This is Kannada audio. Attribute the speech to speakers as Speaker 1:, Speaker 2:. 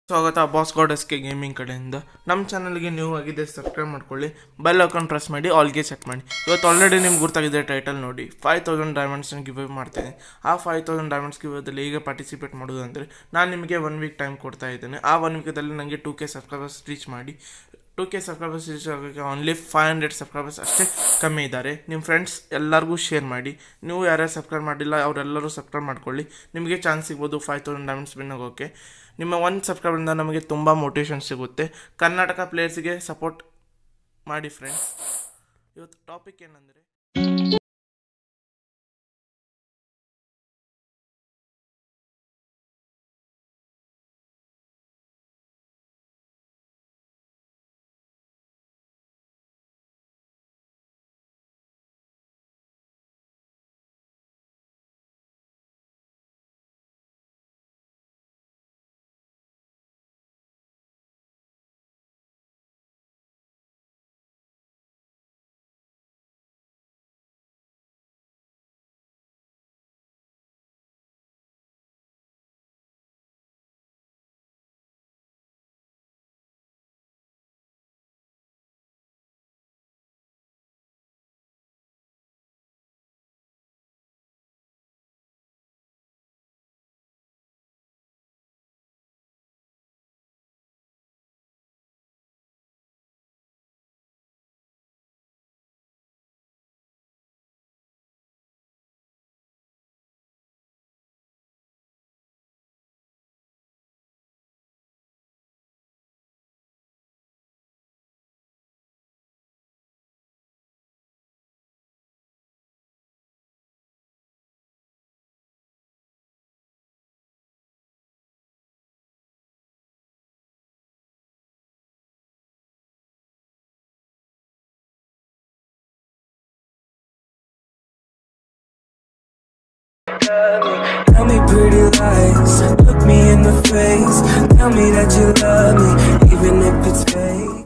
Speaker 1: ಸ್ವಾಗತ ಬಾಸ್ ಗಾಡಸ್ಗೆ ಗೇಮಿಂಗ್ ಕಡೆಯಿಂದ ನಮ್ಮ ಚಾನಲ್ಗೆ ನೀವು ಆಗಿದೆ ಸಬ್ಸ್ಕ್ರೈಬ್ ಮಾಡ್ಕೊಳ್ಳಿ ಬೆಲ್ ಅಕೌಂಟ್ ಪ್ರೆಸ್ ಮಾಡಿ ಆಲ್ಗೆ ಸೆಟ್ ಮಾಡಿ ಇವತ್ತು ಆಲ್ರೆಡಿ ನಿಮ್ಗೆ ಗೊತ್ತಾಗಿದೆ ಟೈಟಲ್ ನೋಡಿ ಫೈವ್ ತೌಸಂಡ್ ಡೈಮಂಡ್ಸ್ನ ಗಿವ್ ಮಾಡ್ತೀನಿ ಆ ಫೈವ್ ತೌಸಂಡ್ ಡೈಮಂಡ್ಸ್ ಗಿವದಲ್ಲಿ ಹೇಗೆ ಪಾರ್ಟಿಸಿಪೇಟ್ ಮಾಡೋದು ಅಂದರೆ ನಾನು ನಿಮಗೆ ಒನ್ ವೀಕ್ ಟೈಮ್ ಕೊಡ್ತಾ ಇದ್ದೇನೆ ಆ ಒನ್ ವೀಕದಲ್ಲಿ ನನಗೆ ಟೂ ಕೆ ಸಬ್ಸ್ಕ್ರೈಬರ್ಸ್ ರೀಚ್ ಮಾಡಿ ಟೂ ಕೆ ಸಬ್ಸ್ಕ್ರೈಬರ್ಸ್ ರೀಚ್ ಆಗೋಕ್ಕೆ ಓನ್ಲಿ ಫೈವ್ ಹಂಡ್ರೆಡ್ ಸಬ್ಸ್ಕ್ರೈಬರ್ಸ್ ಅಷ್ಟೇ ಕಮ್ಮಿ ಇದ್ದಾರೆ ನಿಮ್ಮ ಫ್ರೆಂಡ್ಸ್ ಎಲ್ಲರಿಗೂ ಶೇರ್ ಮಾಡಿ ನೀವು ಯಾರ್ಯಾರು ಸಬ್ಸ್ಕ್ರೈಬ್ ಮಾಡಿಲ್ಲ ಅವರೆಲ್ಲರೂ ಸಬ್ಸ್ಕ್ರೈಬ್ ಮಾಡ್ಕೊಳ್ಳಿ ನಿಮಗೆ ಚಾನ್ಸ್ ಸಿಗ್ಬೋದು ಫೈವ್ ತೌಸಂಡ್ ಡೈಮಂಡ್ಸ್ ವಿನ್ ಆಗೋಕ್ಕೆ ನಿಮ್ಮ ಒಂದು ಸಬ್ಸ್ಕ್ರೈಬರಿಂದ ನಮಗೆ ತುಂಬ ಮೋಟಿವೇಶನ್ ಸಿಗುತ್ತೆ ಕರ್ನಾಟಕ ಪ್ಲೇಯರ್ಸ್ಗೆ ಸಪೋರ್ಟ್ ಮಾಡಿ ಫ್ರೆಂಡ್ಸ್ ಇವತ್ತು ಟಾಪಿಕ್ ಏನಂದರೆ
Speaker 2: Tell me pretty lies, look me in the face. Tell me that you love me, even if it's fake.